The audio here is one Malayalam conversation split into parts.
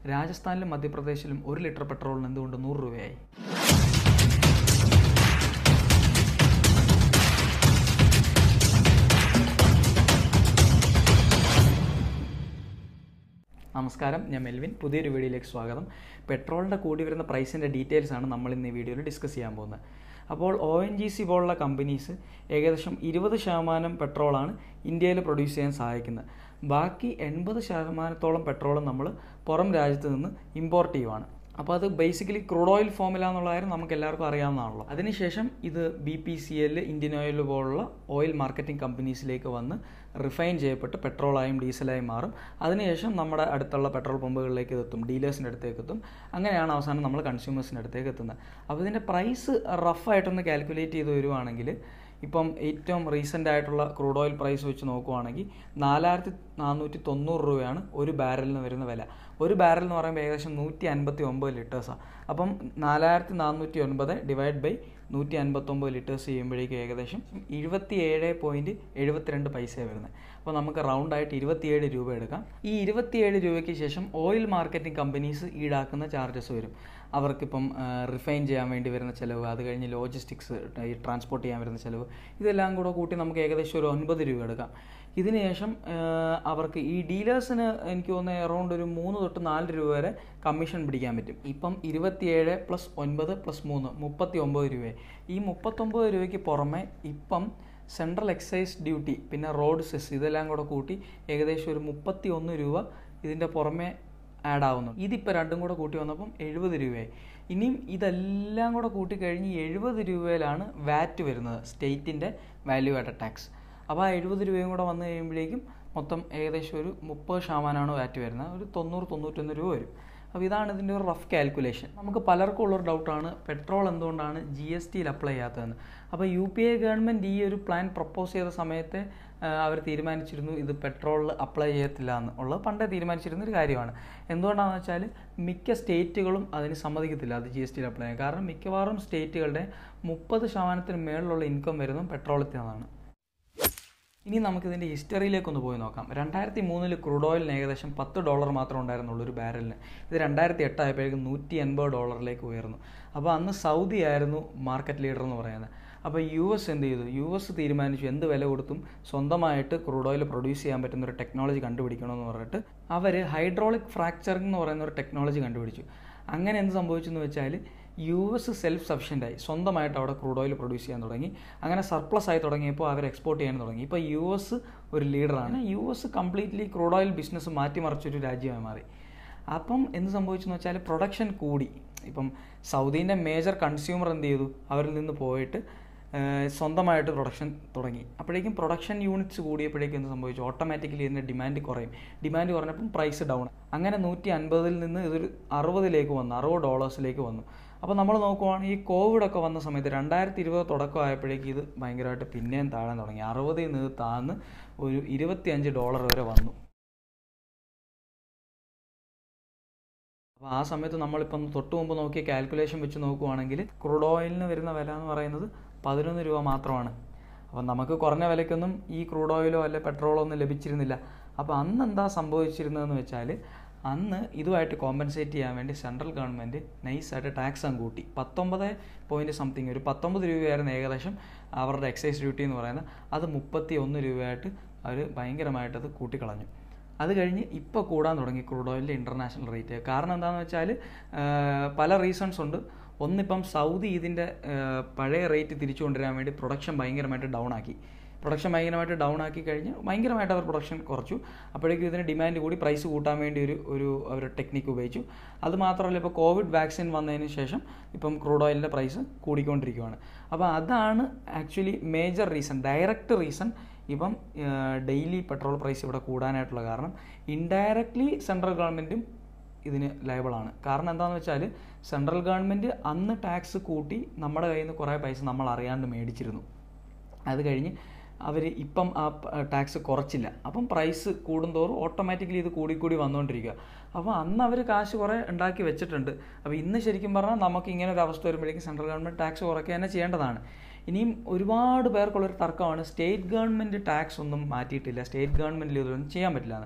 രാജസ്ഥാനിലും മധ്യപ്രദേശിലും ഒരു ലിറ്റർ പെട്രോളിന് എന്തുകൊണ്ട് നൂറ് രൂപയായി നമസ്കാരം ഞാൻ മെൽവിൻ പുതിയൊരു വീഡിയോയിലേക്ക് സ്വാഗതം പെട്രോളിൻ്റെ കൂടി വരുന്ന പ്രൈസിൻ്റെ ഡീറ്റെയിൽസ് ആണ് നമ്മൾ ഇന്ന് ഈ വീഡിയോയിൽ ഡിസ്കസ് ചെയ്യാൻ പോകുന്നത് അപ്പോൾ ഒ എൻ ജി സി പോലുള്ള കമ്പനീസ് ഏകദേശം ഇരുപത് ശതമാനം പെട്രോളാണ് ഇന്ത്യയിൽ പ്രൊഡ്യൂസ് ചെയ്യാൻ സഹായിക്കുന്നത് ബാക്കി എൺപത് ശതമാനത്തോളം പെട്രോൾ നമ്മൾ പുറം രാജ്യത്ത് നിന്ന് ഇമ്പോർട്ട് ചെയ്യുവാണ് അപ്പോൾ അത് ബേസിക്കലി ക്രൂഡ് ഓയിൽ ഫോമില എന്നുള്ള കാര്യം നമുക്ക് എല്ലാവർക്കും അറിയാവുന്നതാണല്ലോ അതിനുശേഷം ഇത് B P C L Indian oil പോലുള്ള ഓയിൽ മാർക്കറ്റിംഗ് കമ്പനീസിലേക്ക് വന്ന് റിഫൈൻ ചെയ്യപ്പെട്ട് പെട്രോളായും ഡീസലായും മാറും അതിനുശേഷം നമ്മുടെ അടുത്തുള്ള പെട്രോൾ പമ്പുകളിലേക്ക് എത്തും ഡീലേഴ്സിൻ്റെ അടുത്തേക്ക് എത്തും അങ്ങനെയാണ് അവസാനം നമ്മൾ കൺസ്യൂമേഴ്സിൻ്റെ അടുത്തേക്ക് എത്തുന്നത് അപ്പോൾ ഇതിൻ്റെ പ്രൈസ് റഫായിട്ടൊന്ന് കാൽക്കുലേറ്റ് ചെയ്ത് വരുവാണെങ്കിൽ ഇപ്പം ഏറ്റവും റീസെൻ്റ് ആയിട്ടുള്ള ക്രൂഡ് ഓയിൽ പ്രൈസ് വെച്ച് നോക്കുവാണെങ്കിൽ നാലായിരത്തി നാനൂറ്റി തൊണ്ണൂറ് രൂപയാണ് ഒരു ബാരലിന് വരുന്ന വില ഒരു ബാരൽ എന്ന് പറയുമ്പോൾ ഏകദേശം നൂറ്റി അൻപത്തി ഒമ്പത് ലിറ്റേഴ്സാണ് അപ്പം നാലായിരത്തി നാനൂറ്റി ഒൻപത് ഡിവൈഡ് ബൈ നൂറ്റി അൻപത്തൊമ്പത് ലിറ്റേഴ്സ് ചെയ്യുമ്പോഴേക്കും ഏകദേശം ഇരുപത്തി ഏഴ് പോയിൻറ്റ് എഴുപത്തിരണ്ട് പൈസയാണ് വരുന്നത് അപ്പോൾ നമുക്ക് റൗണ്ട് ആയിട്ട് ഇരുപത്തിയേഴ് രൂപ എടുക്കാം ഈ ഇരുപത്തിയേഴ് രൂപയ്ക്ക് ശേഷം ഓയിൽ മാർക്കറ്റിംഗ് കമ്പനീസ് ഈടാക്കുന്ന ചാർജസ് വരും അവർക്കിപ്പം റിഫൈൻ ചെയ്യാൻ വേണ്ടി വരുന്ന ചിലവ് അത് കഴിഞ്ഞ് ലോജിസ്റ്റിക്സ് ഈ ട്രാൻസ്പോർട്ട് ചെയ്യാൻ വരുന്ന ചിലവ് ഇതെല്ലാം കൂടെ കൂട്ടി നമുക്ക് ഏകദേശം ഒരു ഒൻപത് രൂപ എടുക്കാം ഇതിന് ശേഷം അവർക്ക് ഈ ഡീലേഴ്സിന് എനിക്ക് തോന്നുന്നത് അറൗണ്ട് ഒരു മൂന്ന് തൊട്ട് നാല് രൂപ വരെ കമ്മീഷൻ പിടിക്കാൻ പറ്റും ഇപ്പം ഇരുപത്തിയേഴ് പ്ലസ് ഒൻപത് പ്ലസ് മൂന്ന് മുപ്പത്തി ഒമ്പത് രൂപ ഈ മുപ്പത്തൊമ്പത് രൂപയ്ക്ക് പുറമെ ഇപ്പം സെൻട്രൽ എക്സൈസ് ഡ്യൂട്ടി പിന്നെ റോഡ് സെസ് ഇതെല്ലാം കൂടെ കൂട്ടി ഏകദേശം ഒരു മുപ്പത്തി ഒന്ന് രൂപ ഇതിൻ്റെ പുറമെ ആഡ് ആവുന്നു ഇതിപ്പോൾ രണ്ടും കൂടെ കൂട്ടി വന്നപ്പം എഴുപത് രൂപയായി ഇനിയും ഇതെല്ലാം കൂടെ കൂട്ടിക്കഴിഞ്ഞ് എഴുപത് രൂപയിലാണ് വാറ്റ് വരുന്നത് സ്റ്റേറ്റിൻ്റെ വാല്യൂ ആയിട്ട് ടാക്സ് അപ്പോൾ ആ എഴുപത് രൂപയും കൂടെ വന്നു കഴിയുമ്പോഴേക്കും മൊത്തം ഏകദേശം ഒരു മുപ്പത് ശതമാനമാണ് വാറ്റ് വരുന്നത് ഒരു തൊണ്ണൂറ് തൊണ്ണൂറ്റൊന്ന് രൂപ വരും അപ്പോൾ ഇതാണ് ഇതിൻ്റെ ഒരു റഫ് കാൽക്കുലേഷൻ നമുക്ക് പലർക്കും ഉള്ളൊരു ഡൗട്ടാണ് പെട്രോൾ എന്തുകൊണ്ടാണ് ജി എസ് ടിയിൽ അപ്ലൈ ചെയ്യാത്തതെന്ന് അപ്പോൾ യു പി എ ഗവൺമെൻറ് ഈ ഒരു പ്ലാൻ പ്രപ്പോസ് ചെയ്ത സമയത്ത് അവർ തീരുമാനിച്ചിരുന്നു ഇത് പെട്രോളിൽ അപ്ലൈ ചെയ്യത്തില്ല എന്ന് ഉള്ളത് പണ്ടേ തീരുമാനിച്ചിരുന്ന ഒരു കാര്യമാണ് എന്തുകൊണ്ടാണെന്ന് വെച്ചാൽ മിക്ക സ്റ്റേറ്റുകളും അതിന് സമ്മതിക്കത്തില്ല അത് ജി എസ് ടിയിൽ അപ്ലൈ ചെയ്യാൻ കാരണം മിക്കവാറും സ്റ്റേറ്റുകളുടെ മുപ്പത് ശതമാനത്തിന് മേളിലുള്ള ഇൻകം വരുന്നതും പെട്രോളിൽ നിന്നാണ് ഇനി നമുക്കിതിൻ്റെ ഹിസ്റ്ററിയിലേക്കൊന്ന് പോയി നോക്കാം രണ്ടായിരത്തി മൂന്നിൽ ക്രൂഡ് ഓയിലിന് ഏകദേശം പത്ത് ഡോളർ മാത്രം ഉണ്ടായിരുന്നുള്ളൂ ഒരു ബാരലിന് ഇത് രണ്ടായിരത്തി എട്ടായപ്പോഴേക്കും നൂറ്റി എൺപത് ഡോളറിലേക്ക് ഉയർന്നു അപ്പോൾ അന്ന് സൗദി ആയിരുന്നു മാർക്കറ്റ് ലീഡർ എന്ന് പറയുന്നത് അപ്പോൾ യു എസ് എന്ത് ചെയ്തു യു എസ് തീരുമാനിച്ചു എന്ത് വില കൊടുത്തും സ്വന്തമായിട്ട് ക്രൂഡ് ഓയിൽ പ്രൊഡ്യൂസ് ചെയ്യാൻ പറ്റുന്ന ഒരു ടെക്നോളജി കണ്ടുപിടിക്കണമെന്ന് പറഞ്ഞിട്ട് അവർ ഹൈഡ്രോളിക് ഫ്രാക്ചറിംഗ് എന്ന് പറയുന്ന ഒരു ടെക്നോളജി കണ്ടുപിടിച്ചു അങ്ങനെ എന്ത് സംഭവിച്ചു എന്ന് വെച്ചാൽ യു എസ് സെൽഫ് സഫിഷ്യൻ്റായി സ്വന്തമായിട്ട് അവിടെ ക്രൂഡ് ഓയിൽ പ്രൊഡ്യൂസ് ചെയ്യാൻ തുടങ്ങി അങ്ങനെ സർപ്ലസ് ആയി തുടങ്ങിയപ്പോൾ അവർ എക്സ്പോർട്ട് ചെയ്യാൻ തുടങ്ങി ഇപ്പോൾ യു എസ് ഒരു ലീഡറാണ് U S completely crude oil business മാറ്റിമറിച്ചൊരു രാജ്യമായി മാറി അപ്പം എന്ത് സംഭവിച്ചെന്ന് വെച്ചാൽ പ്രൊഡക്ഷൻ കൂടി ഇപ്പം സൗദീൻ്റെ മേജർ കൺസ്യൂമർ എന്ത് ചെയ്തു അവരിൽ നിന്ന് പോയിട്ട് സ്വന്തമായിട്ട് പ്രൊഡക്ഷൻ തുടങ്ങി അപ്പോഴേക്കും പ്രൊഡക്ഷൻ യൂണിറ്റ്സ് കൂടിയപ്പോഴേക്കും എന്ത് സംഭവിച്ചു ഓട്ടോമാറ്റിക്കലി ഇതിൻ്റെ ഡിമാൻഡ് കുറയും ഡിമാൻഡ് കുറഞ്ഞപ്പം പ്രൈസ് ഡൗൺ അങ്ങനെ നൂറ്റി അൻപതിൽ നിന്ന് ഇതൊരു അറുപതിലേക്ക് വന്നു അറുപത് ഡോളേഴ്സിലേക്ക് വന്നു അപ്പോൾ നമ്മൾ നോക്കുവാണെങ്കിൽ ഈ കോവിഡ് ഒക്കെ വന്ന സമയത്ത് രണ്ടായിരത്തി ഇരുപത് തുടക്കമായപ്പോഴേക്ക് ഇത് ഭയങ്കരമായിട്ട് പിന്നെയും താഴാൻ തുടങ്ങി അറുപതിൽ നിന്ന് താന്ന് ഒരു ഇരുപത്തിയഞ്ച് ഡോളർ വരെ വന്നു അപ്പോൾ ആ സമയത്ത് നമ്മളിപ്പം തൊട്ട് മുമ്പ് നോക്കിയ കാൽക്കുലേഷൻ വെച്ച് നോക്കുവാണെങ്കിൽ ക്രൂഡ് ഓയിലിന് വരുന്ന വില എന്ന് പറയുന്നത് പതിനൊന്ന് രൂപ മാത്രമാണ് അപ്പം നമുക്ക് കുറഞ്ഞ വിലയ്ക്കൊന്നും ഈ ക്രൂഡ് ഓയിലോ അല്ലെ പെട്രോളോ ഒന്നും ലഭിച്ചിരുന്നില്ല അപ്പോൾ അന്ന് എന്താ സംഭവിച്ചിരുന്നതെന്ന് വെച്ചാൽ അന്ന് ഇതുമായിട്ട് കോമ്പൻസേറ്റ് ചെയ്യാൻ വേണ്ടി സെൻട്രൽ ഗവൺമെൻറ് നൈസായിട്ട് ടാക്സ് അങ്ങ് കൂട്ടി പത്തൊമ്പത് പോയിൻറ്റ് സംതിങ് ഒരു പത്തൊമ്പത് രൂപയായിരുന്നു ഏകദേശം അവരുടെ എക്സൈസ് ഡ്യൂട്ടി എന്ന് പറയുന്നത് അത് മുപ്പത്തി ഒന്ന് രൂപയായിട്ട് അവർ ഭയങ്കരമായിട്ട് അത് കൂട്ടിക്കളഞ്ഞു അത് കഴിഞ്ഞ് ഇപ്പോൾ കൂടാൻ തുടങ്ങി ക്രൂഡ് ഓയിലിൻ്റെ ഇൻ്റർനാഷണൽ റേറ്റ് കാരണം എന്താണെന്ന് വെച്ചാൽ പല റീസൺസ് ഉണ്ട് ഒന്നിപ്പം സൗദി ഇതിൻ്റെ പഴയ റേറ്റ് തിരിച്ചു കൊണ്ടുവരാൻ വേണ്ടി പ്രൊഡക്ഷൻ ഭയങ്കരമായിട്ട് ഡൗൺ ആക്കി പ്രൊഡക്ഷൻ ഭയങ്കരമായിട്ട് ഡൗൺ ആക്കി കഴിഞ്ഞ് ഭയങ്കരമായിട്ട് അവർ പ്രൊഡക്ഷൻ കുറച്ചു അപ്പോഴേക്കും ഇതിന് ഡിമാൻഡ് കൂടി പ്രൈസ് കൂട്ടാൻ വേണ്ടി ഒരു ഒരു അവർ ടെക്നിക്ക് ഉപയോഗിച്ചു അത് മാത്രമല്ല ഇപ്പോൾ കോവിഡ് വാക്സിൻ വന്നതിന് ശേഷം ഇപ്പം ക്രൂഡ് ഓയിലിൻ്റെ പ്രൈസ് കൂടിക്കൊണ്ടിരിക്കുകയാണ് അപ്പോൾ അതാണ് actually major reason direct reason ഇപ്പം ഡെയിലി പെട്രോൾ പ്രൈസ് ഇവിടെ കൂടാനായിട്ടുള്ള കാരണം ഇൻഡയറക്ട്ലി സെൻട്രൽ ഗവൺമെൻറ്റും ഇതിന് ലയബിളാണ് കാരണം എന്താണെന്ന് വെച്ചാൽ സെൻട്രൽ ഗവൺമെൻറ് അന്ന് ടാക്സ് കൂട്ടി നമ്മുടെ കയ്യിൽ നിന്ന് കുറേ പൈസ നമ്മൾ അറിയാണ്ട് മേടിച്ചിരുന്നു അത് കഴിഞ്ഞ് അവർ ഇപ്പം ആ ടാക്സ് കുറച്ചില്ല അപ്പം പ്രൈസ് കൂടുന്തോറും ഓട്ടോമാറ്റിക്കലി ഇത് കൂടിക്കൂടി വന്നുകൊണ്ടിരിക്കുക അപ്പോൾ അന്ന് അവർ കാശ് കുറേ ഉണ്ടാക്കി വെച്ചിട്ടുണ്ട് അപ്പോൾ ഇന്ന് ശരിക്കും പറഞ്ഞാൽ നമുക്ക് ഇങ്ങനെ ഒരു അവസ്ഥ വരുമ്പോഴേക്കും സെൻട്രൽ ഗവൺമെൻറ് ടാക്സ് കുറയ്ക്കുക തന്നെ ചെയ്യേണ്ടതാണ് ഇനിയും ഒരുപാട് പേർക്കുള്ളൊരു തർക്കമാണ് സ്റ്റേറ്റ് ഗവൺമെൻറ് ടാക്സ് ഒന്നും മാറ്റിയിട്ടില്ല സ്റ്റേറ്റ് ഗവൺമെൻറ്റിൽ ഇതൊന്നും ചെയ്യാൻ പറ്റില്ല എന്ന്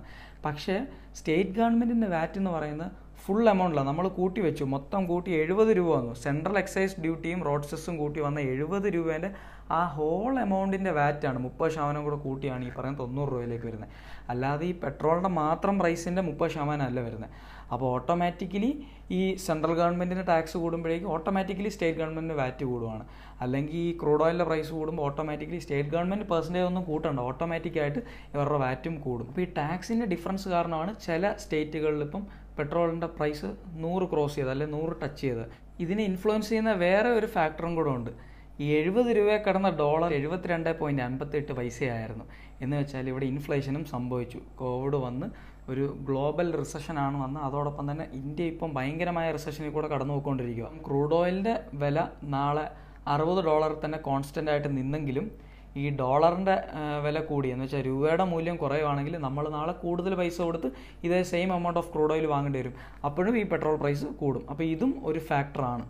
പക്ഷേ സ്റ്റേറ്റ് ഗവൺമെൻറ്റിൻ്റെ വാറ്റ് എന്ന് പറയുന്നത് ഫുൾ എമൗണ്ടിലാണ് നമ്മൾ കൂട്ടി വെച്ചു മൊത്തം കൂട്ടി എഴുപത് രൂപ വന്നു സെൻട്രൽ എക്സൈസ് ഡ്യൂട്ടിയും റോഡ് സെസ്സും കൂട്ടി വന്ന എഴുപത് രൂപേൻ്റെ ആ ഹോൾ എമൗണ്ടിൻ്റെ വാറ്റാണ് മുപ്പത് ശതമാനം കൂടെ കൂട്ടിയാണ് ഈ പറയുന്ന തൊണ്ണൂറ് രൂപയിലേക്ക് വരുന്നത് അല്ലാതെ ഈ പെട്രോളിൻ്റെ മാത്രം പ്രൈസിൻ്റെ മുപ്പത് ശതമാനം അല്ല വരുന്നത് അപ്പോൾ ഓട്ടോമാറ്റിക്കലി ഈ സെൻട്രൽ ഗവൺമെൻറ്റിന് ടാക്സ് കൂടുമ്പോഴേക്കും ഓട്ടോമാറ്റിക്കലി സ്റ്റേറ്റ് ഗവൺമെൻറ്റിന് വാറ്റ് കൂടുവാണ് അല്ലെങ്കിൽ ഈ ക്രൂഡ് ഓയിലിൻ്റെ പ്രൈസ് കൂടുമ്പോൾ ഓട്ടോമാറ്റിക്കലി സ്റ്റേറ്റ് ഗവൺമെൻറ് പെർസെൻറ്റേജ് ഒന്നും കൂട്ടണ്ട ഓട്ടോമാറ്റിക്കായിട്ട് ഇവരുടെ വാറ്റും കൂടും അപ്പോൾ ഈ ടാക്സിൻ്റെ ഡിഫറൻസ് കാരണമാണ് ചില സ്റ്റേറ്റുകളിൽ ഇപ്പം പെട്രോളിൻ്റെ പ്രൈസ് നൂറ് ക്രോസ് ചെയ്ത് അല്ലെങ്കിൽ നൂറ് ടച്ച് ചെയ്ത് ഇതിനെ ഇൻഫ്ലുവൻസ് ചെയ്യുന്ന വേറെ ഒരു ഫാക്ടറും കൂടെ ഉണ്ട് ഈ എഴുപത് രൂപയെ കടന്ന ഡോളർ എഴുപത്തിരണ്ട് പോയിൻറ്റ് അൻപത്തെട്ട് പൈസയായിരുന്നു എന്ന് വെച്ചാൽ ഇവിടെ ഇൻഫ്ലേഷനും സംഭവിച്ചു കോവിഡ് വന്ന് ഒരു ഗ്ലോബൽ റിസഷനാണ് വന്ന് അതോടൊപ്പം തന്നെ ഇന്ത്യ ഇപ്പം ഭയങ്കരമായ റിസഷനിൽ കൂടെ കടന്നു പോയിക്കൊണ്ടിരിക്കുക ക്രൂഡ് ഓയിലിൻ്റെ വില നാളെ അറുപത് ഡോളറിൽ തന്നെ കോൺസ്റ്റൻ്റ് ആയിട്ട് നിന്നെങ്കിലും ഈ ഡോളറിൻ്റെ വില കൂടി എന്ന് വെച്ചാൽ രൂപയുടെ മൂല്യം കുറയുവാണെങ്കിൽ നമ്മൾ നാളെ കൂടുതൽ പൈസ കൊടുത്ത് ഇതേ same amount of crude oil വാങ്ങേണ്ടി വരും അപ്പോഴും ഈ പെട്രോൾ പ്രൈസ് കൂടും അപ്പോൾ ഇതും ഒരു ഫാക്ടറാണ്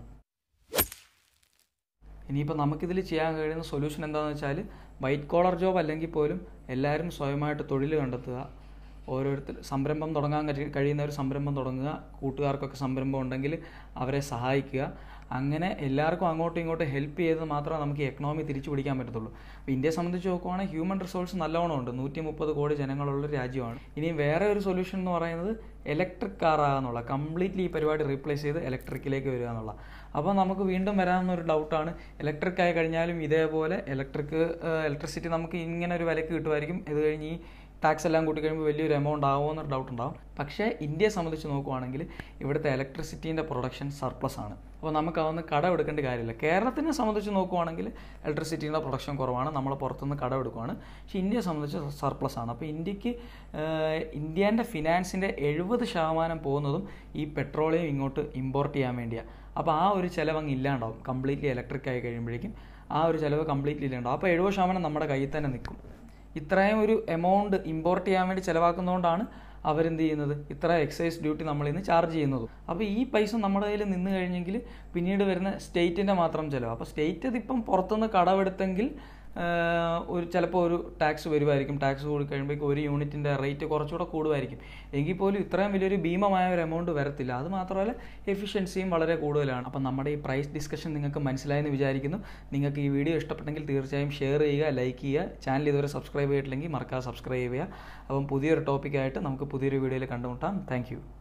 ഇനിയിപ്പോൾ നമുക്കിതിൽ ചെയ്യാൻ കഴിയുന്ന സൊല്യൂഷൻ എന്താണെന്ന് വെച്ചാൽ വൈറ്റ് കോളർ ജോബ് അല്ലെങ്കിൽ പോലും എല്ലാവരും സ്വയമായിട്ട് തൊഴിൽ കണ്ടെത്തുക ഓരോരുത്തർ സംരംഭം തുടങ്ങാൻ കഴി- കഴിയുന്ന ഒരു സംരംഭം തുടങ്ങുക കൂട്ടുകാർക്കൊക്കെ സംരംഭം ഉണ്ടെങ്കിൽ അവരെ സഹായിക്കുക അങ്ങനെ എല്ലാവർക്കും അങ്ങോട്ടും ഇങ്ങോട്ടും ഹെൽപ്പ് ചെയ്ത് മാത്രമേ നമുക്ക് ഈ എക്കണോമി തിരിച്ചു പിടിക്കാൻ പറ്റത്തുള്ളൂ അപ്പോൾ ഇന്ത്യയെ സംബന്ധിച്ച് നോക്കുവാണെങ്കിൽ ഹ്യൂമൻ റിസോഴ്സ് നല്ലോണം ഉണ്ട് നൂറ്റി മുപ്പത് കോടി ജനങ്ങളുള്ള ഒരു രാജ്യമാണ് ഇനി വേറെ ഒരു സൊല്യൂഷൻ എന്ന് പറയുന്നത് ഇലക്ട്രിക് കാർ ആകാന്നുള്ള കംപ്ലീറ്റ്ലി ഈ പരിപാടി റീപ്ലേസ് ചെയ്ത് ഇലക്ട്രിക്കിലേക്ക് വരിക എന്നുള്ള അപ്പോൾ നമുക്ക് വീണ്ടും വരാവുന്ന ഒരു ഡൗട്ടാണ് ഇലക്ട്രിക് ആയി കഴിഞ്ഞാലും ഇതേപോലെ ഇലക്ട്രിക് ഇലക്ട്രിസിറ്റി നമുക്ക് ഇങ്ങനെ ഒരു വിലക്ക് കിട്ടുമായിരിക്കും ഇത് കഴിഞ്ഞ് ഈ ടാക്സ് എല്ലാം കൂട്ടി കഴിയുമ്പോൾ വലിയൊരു എമൗണ്ട് ആവുമോ എന്നൊരു ഡൗട്ട് ഉണ്ടാവും പക്ഷേ ഇന്ത്യയെ സംബന്ധിച്ച് നോക്കുവാണെങ്കിൽ ഇവിടുത്തെ ഇലക്ട്രിസിറ്റീൻ്റെ പ്രൊഡക്ഷൻ സർപ്ലസ് ആണ് അപ്പോൾ നമുക്ക് അതൊന്ന് കടം എടുക്കേണ്ട കാര്യമില്ല കേരളത്തിനെ സംബന്ധിച്ച് നോക്കുവാണെങ്കിൽ ഇലക്ട്രിസിറ്റിയുടെ പ്രൊഡക്ഷൻ കുറവാണ് നമ്മൾ പുറത്തുനിന്ന് കടം എടുക്കുവാണ് പക്ഷേ ഇന്ത്യയെ സംബന്ധിച്ച് സർപ്ലസ് ആണ് അപ്പോൾ ഇന്ത്യക്ക് ഇന്ത്യേൻ്റെ ഫിനാൻസിൻ്റെ എഴുപത് ശതമാനം പോകുന്നതും ഈ പെട്രോളിയം ഇങ്ങോട്ട് ഇമ്പോർട്ട് ചെയ്യാൻ വേണ്ടിയാണ് അപ്പോൾ ആ ഒരു ചിലവ് അങ്ങ് ഇല്ലാണ്ടാവും കംപ്ലീറ്റ്ലി ഇലക്ട്രിക് ആയി കഴിയുമ്പോഴേക്കും ആ ഒരു ചിലവ് കംപ്ലീറ്റ്ലി ഇല്ലാണ്ടാവും അപ്പോൾ എഴുപത് ശതമാനം നമ്മുടെ കയ്യിൽ തന്നെ നിൽക്കും ഇത്രയും ഒരു എമൗണ്ട് ഇമ്പോർട്ട് ചെയ്യാൻ വേണ്ടി ചിലവാക്കുന്നതുകൊണ്ടാണ് അവരെന്ത് ചെയ്യുന്നത് ഇത്ര എക്സൈസ് ഡ്യൂട്ടി നമ്മളിൽ നിന്ന് ചാർജ് ചെയ്യുന്നതും അപ്പോൾ ഈ പൈസ നമ്മുടെ കയ്യിൽ നിന്ന് കഴിഞ്ഞെങ്കിൽ പിന്നീട് വരുന്ന സ്റ്റേറ്റിൻ്റെ മാത്രം ചിലവ് അപ്പോൾ സ്റ്റേറ്റ് ഇതിപ്പം പുറത്തുനിന്ന് കടമെടുത്തെങ്കിൽ ആഹ്, ഒരു ചിലപ്പോൾ ഒരു ടാക്സ് വരുമായിരിക്കും ടാക്സ് കൂടി കഴിയുമ്പോഴേക്കും ഒരു യൂണിറ്റിൻ്റെ റേറ്റ് കുറച്ചുകൂടെ കൂടുമായിരിക്കും എങ്കിൽ പോലും ഇത്രയും വലിയൊരു ഭീമമായ ഒരു എമൗണ്ട് വരത്തില്ല അത് മാത്രമല്ല എഫിഷ്യൻസിയും വളരെ കൂടുതലാണ് അപ്പം നമ്മുടെ ഈ പ്രൈസ് ഡിസ്കഷൻ നിങ്ങൾക്ക് മനസ്സിലായെന്ന് വിചാരിക്കുന്നു നിങ്ങൾക്ക് ഈ വീഡിയോ ഇഷ്ടപ്പെട്ടെങ്കിൽ തീർച്ചയായും ഷെയർ ചെയ്യുക ലൈക്ക് ചെയ്യുക ചാനൽ ഇതുവരെ സബ്സ്ക്രൈബ് ചെയ്തിട്ടില്ലെങ്കിൽ മറക്കാതെ സബ്സ്ക്രൈബ് ചെയ്യുക അപ്പം പുതിയൊരു ടോപ്പിക്കായിട്ട് നമുക്ക് പുതിയൊരു വീഡിയോയിൽ കണ്ടുമുട്ടാം താങ്ക്